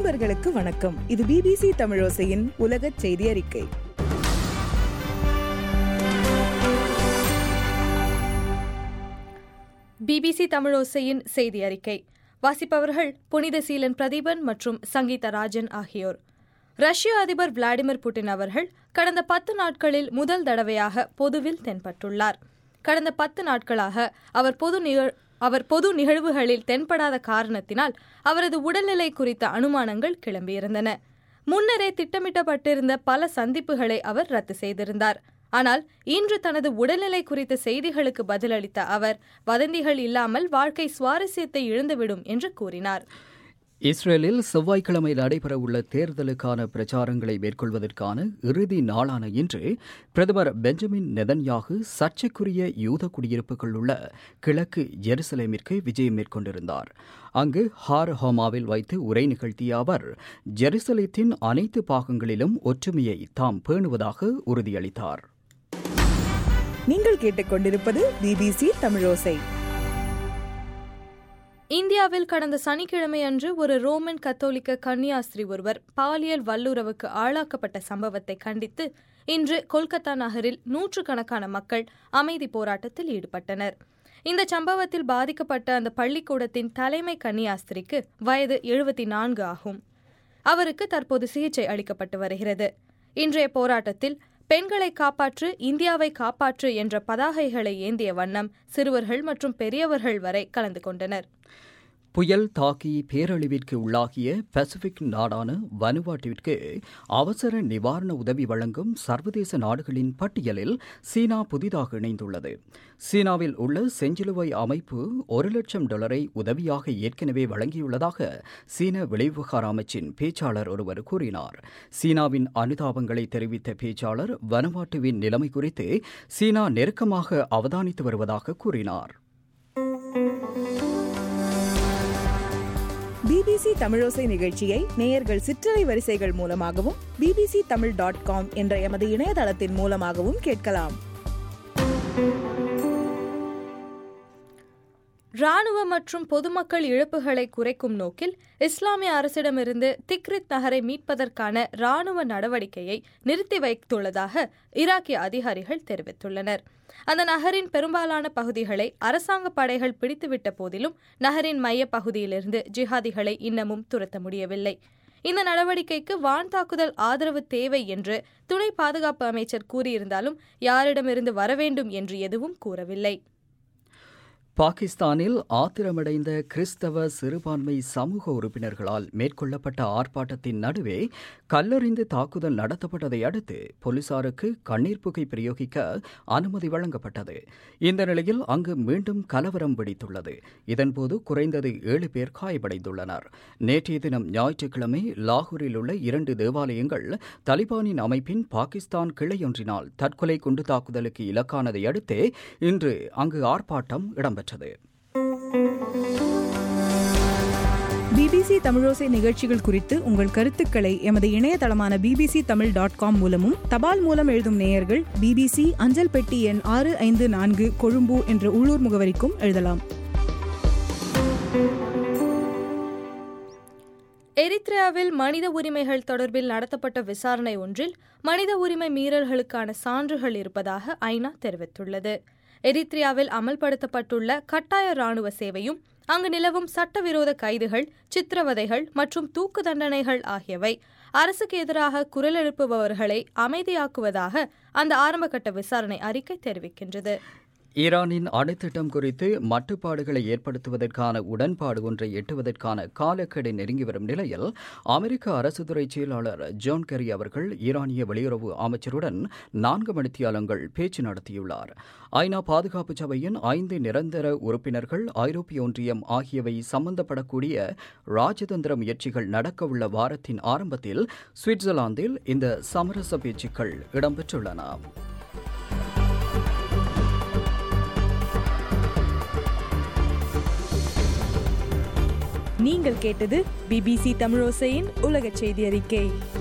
அன்பர்களுக்கு வணக்கம் இது பிபிசி தமிழோசையின் உலக செய்தி அறிக்கை பிபிசி தமிழோசையின் செய்தி அறிக்கை வாசிப்பவர்கள் புனித சீலன் பிரதீபன் மற்றும் சங்கீதா ராஜன் ஆகியோர் ரஷ்ய அதிபர் விளாடிமிர் புட்டின் அவர்கள் கடந்த பத்து நாட்களில் முதல் தடவையாக பொதுவில் தென்பட்டுள்ளார் கடந்த பத்து நாட்களாக அவர் பொது நிகழ் அவர் பொது நிகழ்வுகளில் தென்படாத காரணத்தினால் அவரது உடல்நிலை குறித்த அனுமானங்கள் கிளம்பியிருந்தன முன்னரே திட்டமிட்டப்பட்டிருந்த பல சந்திப்புகளை அவர் ரத்து செய்திருந்தார் ஆனால் இன்று தனது உடல்நிலை குறித்த செய்திகளுக்கு பதிலளித்த அவர் வதந்திகள் இல்லாமல் வாழ்க்கை சுவாரஸ்யத்தை இழந்துவிடும் என்று கூறினார் இஸ்ரேலில் செவ்வாய்க்கிழமை நடைபெறவுள்ள தேர்தலுக்கான பிரச்சாரங்களை மேற்கொள்வதற்கான இறுதி நாளான இன்று பிரதமர் பெஞ்சமின் நெதன்யாகு சர்ச்சைக்குரிய யூத குடியிருப்புகள் உள்ள கிழக்கு ஜெருசலேமிற்கு விஜயம் மேற்கொண்டிருந்தார் அங்கு ஹார் ஹோமாவில் வைத்து உரை நிகழ்த்திய அவர் ஜெருசலேத்தின் அனைத்து பாகங்களிலும் ஒற்றுமையை தாம் பேணுவதாக உறுதியளித்தார் நீங்கள் கேட்டுக்கொண்டிருப்பது பிபிசி தமிழோசை இந்தியாவில் கடந்த சனிக்கிழமை அன்று ஒரு ரோமன் கத்தோலிக்க கன்னியாஸ்திரி ஒருவர் பாலியல் வல்லுறவுக்கு ஆளாக்கப்பட்ட சம்பவத்தை கண்டித்து இன்று கொல்கத்தா நகரில் நூற்றுக்கணக்கான மக்கள் அமைதி போராட்டத்தில் ஈடுபட்டனர் இந்த சம்பவத்தில் பாதிக்கப்பட்ட அந்த பள்ளிக்கூடத்தின் தலைமை கன்னியாஸ்திரிக்கு வயது எழுபத்தி நான்கு ஆகும் அவருக்கு தற்போது சிகிச்சை அளிக்கப்பட்டு வருகிறது இன்றைய போராட்டத்தில் பெண்களை காப்பாற்று இந்தியாவை காப்பாற்று என்ற பதாகைகளை ஏந்திய வண்ணம் சிறுவர்கள் மற்றும் பெரியவர்கள் வரை கலந்து கொண்டனர் புயல் தாக்கி பேரழிவிற்கு உள்ளாகிய பசிபிக் நாடான வனுவாட்டிற்கு அவசர நிவாரண உதவி வழங்கும் சர்வதேச நாடுகளின் பட்டியலில் சீனா புதிதாக இணைந்துள்ளது சீனாவில் உள்ள செஞ்சிலுவை அமைப்பு ஒரு லட்சம் டாலரை உதவியாக ஏற்கனவே வழங்கியுள்ளதாக சீன வெளிவிவகார அமைச்சின் பேச்சாளர் ஒருவர் கூறினார் சீனாவின் அனுதாபங்களை தெரிவித்த பேச்சாளர் வனுவாட்டுவின் நிலைமை குறித்து சீனா நெருக்கமாக அவதானித்து வருவதாக கூறினார் பிபிசி தமிழோசை நிகழ்ச்சியை நேயர்கள் சிற்றலை வரிசைகள் மூலமாகவும் பிபிசி தமிழ் டாட் காம் என்ற எமது இணையதளத்தின் மூலமாகவும் கேட்கலாம் ராணுவ மற்றும் பொதுமக்கள் இழப்புகளை குறைக்கும் நோக்கில் இஸ்லாமிய அரசிடமிருந்து திக்ரித் நகரை மீட்பதற்கான ராணுவ நடவடிக்கையை நிறுத்தி வைத்துள்ளதாக ஈராக்கிய அதிகாரிகள் தெரிவித்துள்ளனர் அந்த நகரின் பெரும்பாலான பகுதிகளை அரசாங்க படைகள் பிடித்துவிட்ட போதிலும் நகரின் மைய பகுதியிலிருந்து ஜிஹாதிகளை இன்னமும் துரத்த முடியவில்லை இந்த நடவடிக்கைக்கு வான் தாக்குதல் ஆதரவு தேவை என்று துணை பாதுகாப்பு அமைச்சர் கூறியிருந்தாலும் யாரிடமிருந்து வரவேண்டும் என்று எதுவும் கூறவில்லை பாகிஸ்தானில் ஆத்திரமடைந்த கிறிஸ்தவ சிறுபான்மை சமூக உறுப்பினர்களால் மேற்கொள்ளப்பட்ட ஆர்ப்பாட்டத்தின் நடுவே கல்லறிந்து தாக்குதல் நடத்தப்பட்டதை அடுத்து போலீசாருக்கு கண்ணீர் புகை பிரயோகிக்க அனுமதி வழங்கப்பட்டது இந்த நிலையில் அங்கு மீண்டும் கலவரம் வெடித்துள்ளது இதன்போது குறைந்தது ஏழு பேர் காயமடைந்துள்ளனர் நேற்றைய தினம் ஞாயிற்றுக்கிழமை லாகூரில் உள்ள இரண்டு தேவாலயங்கள் தலிபானின் அமைப்பின் பாகிஸ்தான் கிளையொன்றினால் தற்கொலை குண்டு தாக்குதலுக்கு இலக்கானதை அடுத்தே இன்று அங்கு ஆர்ப்பாட்டம் இடம்பெற்றது பிபிசி தமிழோசை நிகழ்ச்சிகள் குறித்து உங்கள் கருத்துக்களை எமது இணையதளமான பிபிசி தமிழ் டாட் காம் மூலமும் தபால் மூலம் எழுதும் நேயர்கள் பிபிசி அஞ்சல் பெட்டி எண் ஆறு ஐந்து நான்கு கொழும்பு என்ற உள்ளூர் முகவரிக்கும் எழுதலாம் எரித்ரியாவில் மனித உரிமைகள் தொடர்பில் நடத்தப்பட்ட விசாரணை ஒன்றில் மனித உரிமை மீறல்களுக்கான சான்றுகள் இருப்பதாக ஐநா தெரிவித்துள்ளது எரித்ரியாவில் அமல்படுத்தப்பட்டுள்ள கட்டாய ராணுவ சேவையும் அங்கு நிலவும் சட்டவிரோத கைதுகள் சித்திரவதைகள் மற்றும் தூக்கு தண்டனைகள் ஆகியவை அரசுக்கு எதிராக குரல் எழுப்புபவர்களை அமைதியாக்குவதாக அந்த ஆரம்பகட்ட விசாரணை அறிக்கை தெரிவிக்கின்றது ஈரானின் அணுத்திட்டம் குறித்து மட்டுப்பாடுகளை ஏற்படுத்துவதற்கான உடன்பாடு ஒன்றை எட்டுவதற்கான காலக்கெடு நெருங்கி வரும் நிலையில் அமெரிக்க அரசுத்துறை செயலாளர் ஜான் கெரி அவர்கள் ஈரானிய வெளியுறவு அமைச்சருடன் நான்கு மணித்தியாலங்கள் பேச்சு நடத்தியுள்ளார் ஐநா பாதுகாப்பு சபையின் ஐந்து நிரந்தர உறுப்பினர்கள் ஐரோப்பிய ஒன்றியம் ஆகியவை சம்பந்தப்படக்கூடிய ராஜதந்திர முயற்சிகள் நடக்கவுள்ள வாரத்தின் ஆரம்பத்தில் சுவிட்சர்லாந்தில் இந்த சமரச பேச்சுக்கள் இடம்பெற்றுள்ளன நீங்கள் கேட்டது பிபிசி தமிழோசையின் உலக செய்தி அறிக்கை